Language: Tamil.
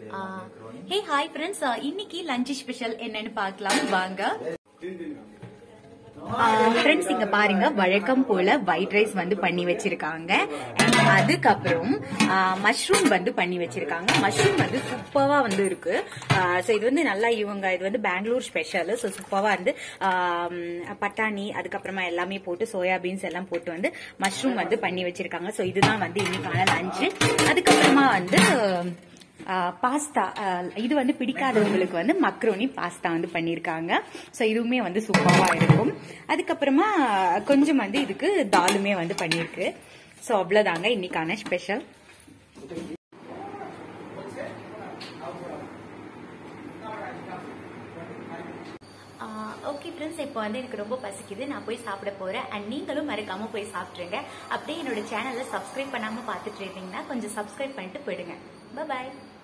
ஹே ஹாய் ஃப்ரெண்ட்ஸ் இன்னைக்கு லஞ்ச் ஸ்பெஷல் என்னன்னு பார்க்கலாம் வாங்க ஃப்ரெண்ட்ஸ் இங்க பாருங்க வழக்கம் போல ஒயிட் ரைஸ் வந்து பண்ணி வச்சிருக்காங்க And அதுக்கப்புறம் மஷ்ரூம் வந்து பண்ணி வச்சிருக்காங்க மஷ்ரூம் வந்து சூப்பரா வந்து இருக்கு ஸோ இது வந்து நல்லா இவங்க இது வந்து பெங்களூர் ஸ்பெஷல் ஸோ சூப்பரா வந்து ஆம், பட்டாணி அதுக்கப்புறமா எல்லாமே போட்டு சோயா பீன்ஸ் எல்லாம் போட்டு வந்து மஷ்ரூம் வந்து பண்ணி வச்சிருக்காங்க ஸோ இதுதான் வந்து இன்னைக்கான லஞ்சு அதுக்கப்புறமா வந்து பாஸ்தா இது வந்து பிடிக்காதவங்களுக்கு வந்து மக்ரோனி பாஸ்தா வந்து பண்ணியிருக்காங்க ஸோ இதுவுமே வந்து சூப்பராக இருக்கும் அதுக்கப்புறமா கொஞ்சம் வந்து இதுக்கு தாலுமே வந்து பண்ணியிருக்கு ஸோ அவ்வளோதாங்க இன்னைக்கான ஸ்பெஷல் ஓகே ஃப்ரெண்ட்ஸ் இப்போ வந்து எனக்கு ரொம்ப பசிக்குது நான் போய் சாப்பிட போறேன் அண்ட் நீங்களும் மறக்காம போய் சாப்பிட்ருங்க அப்படியே என்னோட சேனலை சப்ஸ்கிரைப் பண்ணாம பார்த்துட்டு இருந்தீங்கன்னா கொஞ்சம் சப்ஸ்கிரைப் பண்ணிட்டு போயிடுங்க பாய்